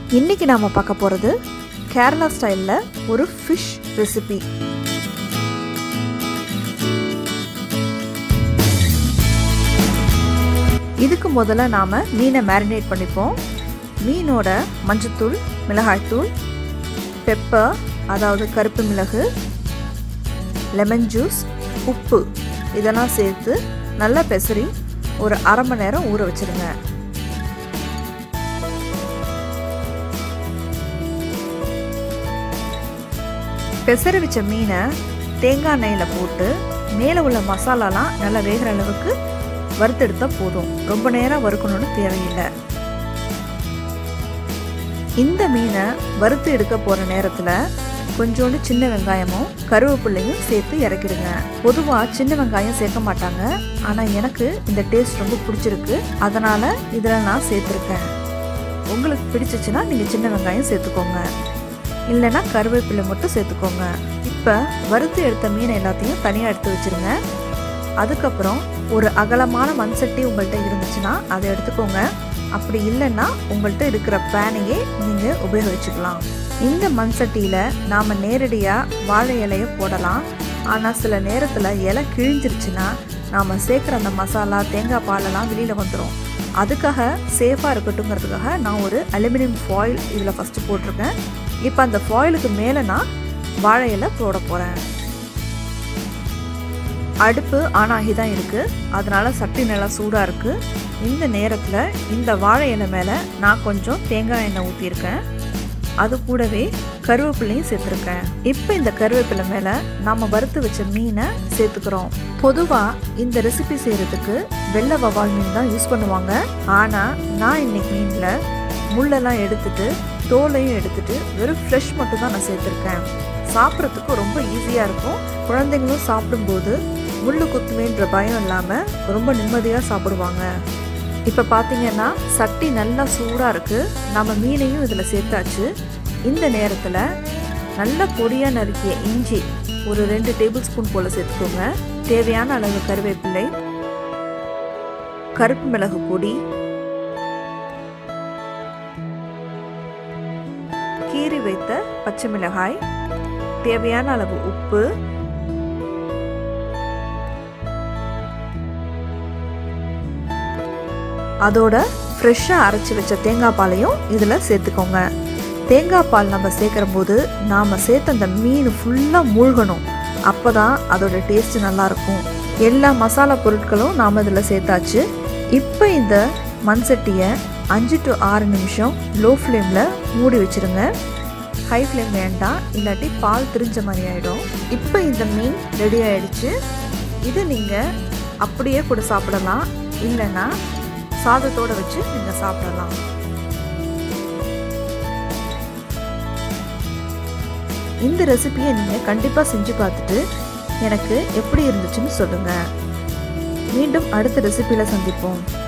இன்னைக்கு நாம் பார்க்க போகிறது கேரளா ஸ்டைலில் ஒரு ஃபிஷ் ரெசிபி இதுக்கு முதல்ல நாம் மீனை மேரினேட் பண்ணிப்போம் மீனோட மஞ்சத்தூள் மிளகாய்த்தூள் பெப்பர் அதாவது கருப்பு மிளகு லெமன் ஜூஸ் உப்பு இதெல்லாம் சேர்த்து நல்லா பெசரி ஒரு அரை மணி நேரம் ஊற வச்சுருங்க பெசரி வச்ச மீனை தேங்காய் எண்ணெயில் போட்டு மேலே உள்ள மசாலாலாம் நல்லா வேகிற அளவுக்கு வறுத்தெடுத்தால் போதும் ரொம்ப நேரம் வறுக்கணும்னு தேவையில்லை இந்த மீனை வறுத்து எடுக்க போகிற நேரத்தில் கொஞ்சோண்டு சின்ன வெங்காயமும் கருவேப்பிள்ளையும் சேர்த்து இறக்கிடுங்க பொதுவாக சின்ன வெங்காயம் சேர்க்க மாட்டாங்க ஆனால் எனக்கு இந்த டேஸ்ட் ரொம்ப பிடிச்சிருக்கு அதனால் இதில் நான் சேர்த்துருக்கேன் உங்களுக்கு பிடிச்சிச்சுன்னா நீங்கள் சின்ன வெங்காயம் சேர்த்துக்கோங்க இல்லைன்னா கருவேப்பிலை மட்டும் சேர்த்துக்கோங்க இப்போ வறுத்து எடுத்த மீனை எல்லாத்தையும் தனியாக எடுத்து வச்சுருங்க அதுக்கப்புறம் ஒரு அகலமான மண் சட்டி உங்கள்கிட்ட இருந்துச்சுன்னா அதை எடுத்துக்கோங்க அப்படி இல்லைன்னா உங்கள்கிட்ட இருக்கிற பேனையே நீங்கள் உபயோகிச்சுக்கலாம் இந்த மண் சட்டியில் நாம் நேரடியாக வாழை இலையை போடலாம் ஆனால் சில நேரத்தில் இலை கிழிஞ்சிருச்சுன்னா நாம் சேர்க்குற அந்த மசாலா தேங்காய் பாலெல்லாம் வெளியில் வந்துடும் அதுக்காக சேஃபாக இருக்கட்டுங்கிறதுக்காக நான் ஒரு அலுமினியம் ஃபாயில் இதில் ஃபஸ்ட்டு போட்டிருக்கேன் இப்போ அந்த ஃபாயிலுக்கு மேலே நான் வாழை இலை போட போகிறேன் அடுப்பு ஆன் ஆகி தான் இருக்குது அதனால் சட்டி நல்லா சூடாக இருக்குது இந்த நேரத்தில் இந்த வாழை இலை மேலே நான் கொஞ்சம் தேங்காய் எண்ணெய் ஊற்றிருக்கேன் அது கூடவே கருவேப்பிலையும் சேர்த்துருக்கேன் இப்போ இந்த கருவேப்பிலை மேலே நாம் வறுத்து வச்ச மீனை சேர்த்துக்கிறோம் பொதுவாக இந்த ரெசிபி செய்கிறதுக்கு வெள்ளை வவால் மீன் தான் யூஸ் பண்ணுவாங்க ஆனால் நான் இன்னைக்கு மீனில் முள்ளெல்லாம் எடுத்துட்டு தோலையும் எடுத்துட்டு வெறும் ஃப்ரெஷ் மட்டும் தான் நான் சேர்த்துருக்கேன் சாப்பிட்றதுக்கு ரொம்ப ஈஸியாக இருக்கும் குழந்தைங்களும் சாப்பிடும்போது முள்ளு குத்துமேன்ற பயம் இல்லாமல் ரொம்ப நிம்மதியாக சாப்பிடுவாங்க இப்போ பார்த்தீங்கன்னா சட்டி நல்லா சூடாக இருக்குது நம்ம மீனையும் இதில் சேர்த்தாச்சு இந்த நேரத்தில் நல்ல பொடியாக நறுக்கிய இஞ்சி ஒரு ரெண்டு டேபிள் ஸ்பூன் போல் சேர்த்துக்கோங்க தேவையான அளவு கருவேப்பிலை கருப்பு மிளகு பொடி கீறி வைத்த பச்சை மிளகாய் தேவையான அளவு உப்பு அதோட ஃப்ரெஷ்ஷாக அரைச்சி வச்ச தேங்காய் பாலையும் இதில் சேர்த்துக்கோங்க தேங்காய் பால் நம்ம சேர்க்குற போது நாம் சேர்த்த அந்த மீன் ஃபுல்லாக மூழ்கணும் அப்போ தான் அதோட டேஸ்ட்டு நல்லாயிருக்கும் எல்லா மசாலா பொருட்களும் நாம் இதில் சேர்த்தாச்சு இப்போ இந்த மண் சட்டியை அஞ்சு டு ஆறு நிமிஷம் லோ ஃப்ளேமில் மூடி வச்சுருங்க ஹை ஃப்ளேம் வேண்டாம் இல்லாட்டி பால் திரிஞ்ச மாதிரி ஆகிடும் இப்போ இந்த மீன் ரெடி ஆகிடுச்சு இது நீங்கள் அப்படியே கூட சாப்பிடலாம் இல்லைன்னா சாதத்தோடு வச்சு நீங்கள் சாப்பிடலாம் இந்த ரெசிபியை நீங்கள் கண்டிப்பாக செஞ்சு பார்த்துட்டு எனக்கு எப்படி இருந்துச்சுன்னு சொல்லுங்கள் மீண்டும் அடுத்த ரெசிபியில் சந்திப்போம்